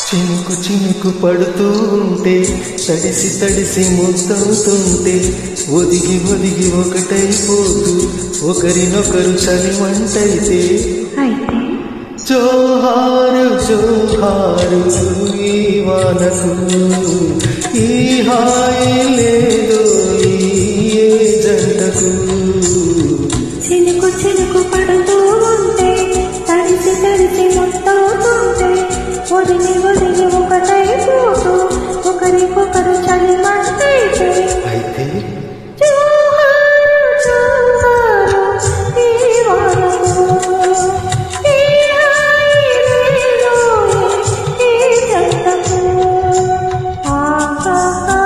చినుకు చినుకు పడుతూ ఉంటే తడిసి తడిసి ముద్దవుతుంటే ఒదిగి ఒదిగి ఒకటైపోతూ ఒకరినొకరు చలిమంటైతే అయితే జోహారు జోహారు ఈ వానకు ఈ హాయి లేదు ఈ ఏ జంటకు చినుకు చినుకు పడుతూ ఉంటే తడిసి తడిసి మొత్తవుతుంటే ఒదిగి ఒదిగి ఒకటైపోతూ ఒకరికొకరు చలిమంటైతే అయితే జోహారు జోహారు ఈ వానకు ఈ హాయిలో ఈ జంటకు ఆహాహా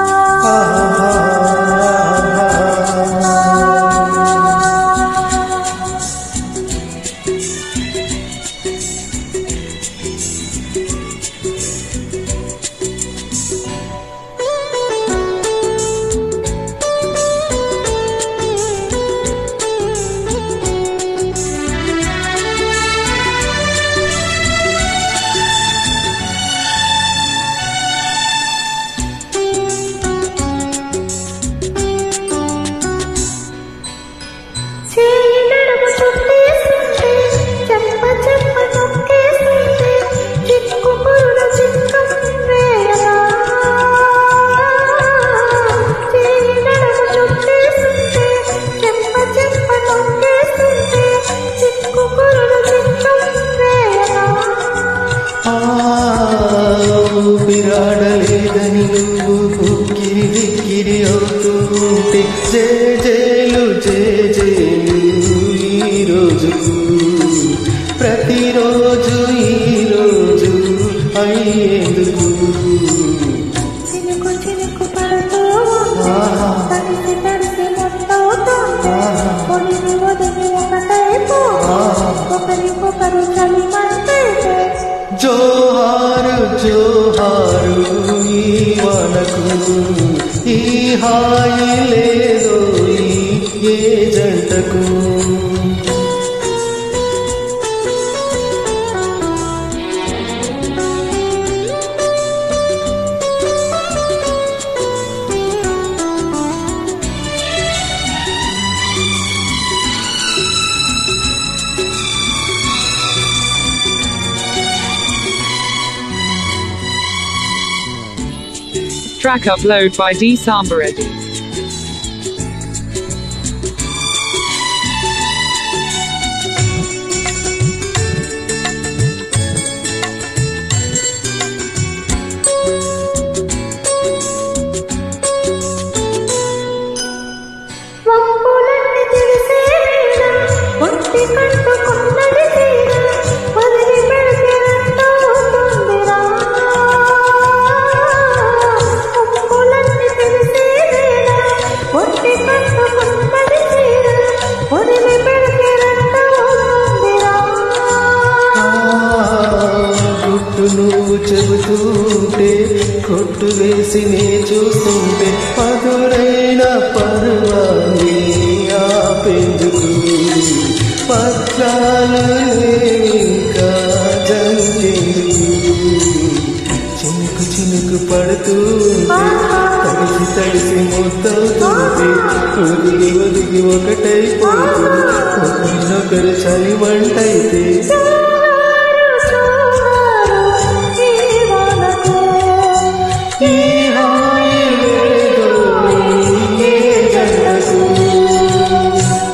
చేయి నడుము చుట్టేస్తుంటే చెంప చెంప నొక్కేస్తుంటే చిక్కు పురుల చిక్కం వేయగా చేయి నడుము చుట్టేస్తుంటే చెంప చెంప నొక్కేస్తుంటే చిక్కు పురుల చిక్కం వేయగా ఊపిరాడలేదని నువ్వు కిరి దిక్కిరి అవుతుంటే జే జేలు జే జేలు ఈ రోజుకు ప్రతిరోజు ఈ రోజు అయ్యేందుకు చినుకు చినుకు పడుతూ ఉంటే తడిసి తడిసి మొత్తవుతుంటే ఒడిని ఒదిగి ఒకటైపో ఒకరికొకరు చలిమంటైతే జోహారు జోహారు ఈ వానకు ఈ హాయి లేదో ఈ ఏ జంటకు Track upload by D Sambareddy. వంపులన్నీ తెలిసే వేళ ఒంటి కట్టుకున్నది తీర వదిలి పెడితే రెండవుతుందిరా వంపులన్నీ తెలిసే వేళ ఒంటి కట్టుకున్నది తీర వదిలి పెడితే రెండవుతుందిరా గుట్టు నువ్వు చెబుతుంటే కొట్టు వేసి నే చూస్తుంటే మధురైన పర్వాన్ని ఆపేందుకు పత్రాలు ఇంకా జంటేందుకు చినుకు చినుకు పడుతూ తడిసి తడిసి మొత్తవుతుంటే ఒదిగి ఒదిగి ఒకటైపోతూ ఒకరినొకరు చలి వంటైతే